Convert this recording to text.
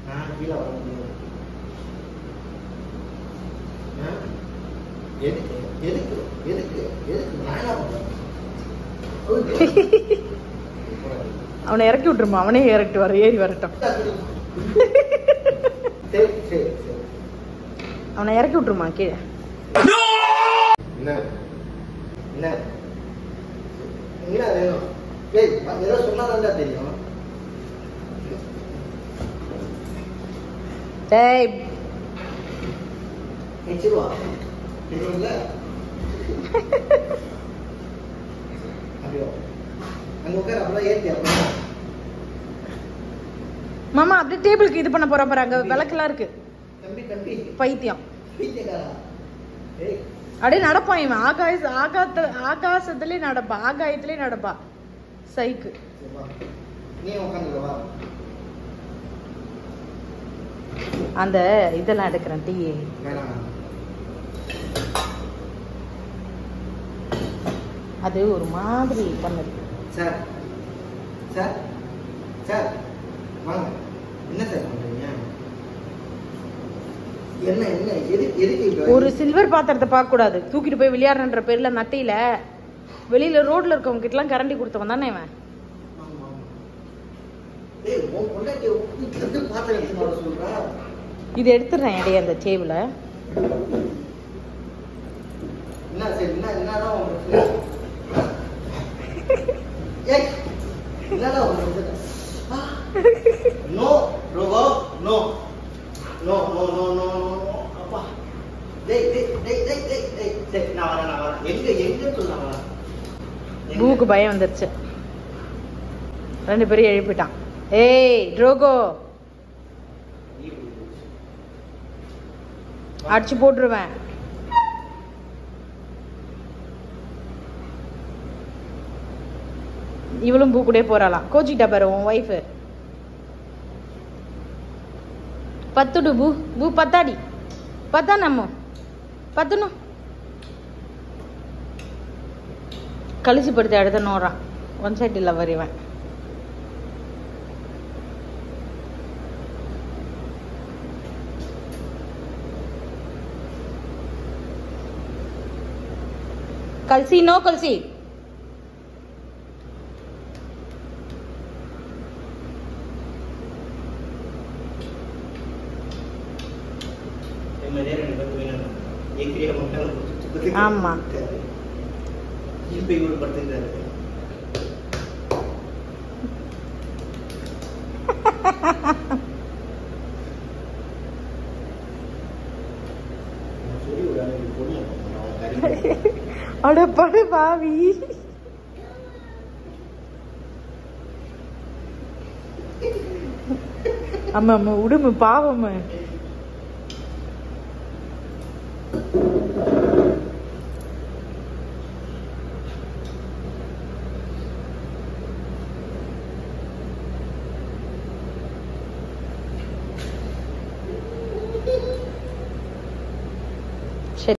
நான் கீழே வர முடியாது ஆ? எதுக்கு எதுக்கு எதுக்கு எதுக்கு நான் என்ன பண்றேன்? அவனை இறக்கி விட்டுருமா அவனே இறக்கிட்டு வர ஏறி வரட்டும் சரி சரி சரி அவனை இறக்கி விட்டுருமா கீழே என்ன என்ன என்ன வேணும் ஏய் ஏதோ சொன்னாதான்டா தெரியும் டேய் வச்சிருவா தெரியும்ல அப்படியோ அங்க உட்கார அப்படியே ஏத்தி அப்படியே மாமா அப்படியே டேபிளுக்கு இது பண்ண போற பாரு அங்க விளக்கெல்லாம் இருக்கு தம்பி தம்பி பைத்தியம் பீச்சக்காரா ஏய் அப்படியே நடப்பான் இவன் ஆகாய ஆகாத்த ஆகாசத்திலே நடப்பா ஆகாயத்திலே நடப்பா சைக்கு சரி வா நீ உட்காந்துக்க வா அந்த இதெல்லாம் எடுக்கிறேன் டீ வேணாம் அது ஒரு மாதிரி பண்ணுது சார் சார் சார் வாங்க என்ன சார் பண்றீங்க என்ன என்ன எது எதுக்கு இப்ப- ஒரு சில்வர் பாத்திரத்தை பார்க்க கூடாது தூக்கிட்டு போய் விளையாடுறன்ற பேர்ல நட்டையில வெளியில ரோட்ல இருக்கவங்க கிட்ட எல்லாம் கரண்டி கொடுத்தவன் தானே இவன் ஆமா, ஆமா. ஏய், உன் பொண்டாட்டியை உப்பு தந்து பாத்திரம் எடுத்துன்னு வர சொல்றா? இது எடுத்துடுறேன் இடையே அந்த டேபிள என்ன சரி, என்ன என்னதான் உன் பிரச்சனை? ஏய், என்னதான் உன் பிரச்சனை? ஆ. No, ரோகோ, no. No, no, no, no, no, no. அப்பா. டேய், டேய், டேய், டேய், டேய், டேய். சரி, நான் வரேன், நான் வரேன். எங்க எங்க சொல்லு, நான் வரேன். எங்க? பூவுக்கு பயம் வந்துருச்சு ரெண்டு பேரும் எழுப்பிட்டான் ஏய் ட்ரோகோ அடிச்சு போட்டுருவேன் இவளும் பூ கூட போறாளாம் கோச்சிக்கிட்டா பாரு உன் ஒய்ஃபு பத்துடு பூ பூ பத்தாடி பத்தா நம்ம பத்துணும் கழிச்சு படுத்து அடுத்த நோறான் ஒன் சைட் லவர் இவன் கல்சி நோ கல்சி நிம்மதியா ரெண்டு பேரும் வேணும். எங்கிரியா முட்டாள கொடுத்துட்டு ஆமா. இப்ப இவரு படுத்துக்கிறாரு. நான் சொல்லி விடு, அன்னைக்கு பொண்ணு அவன் கறி அட படு பாவி ஆமா ஆமா உடுமு பாவம்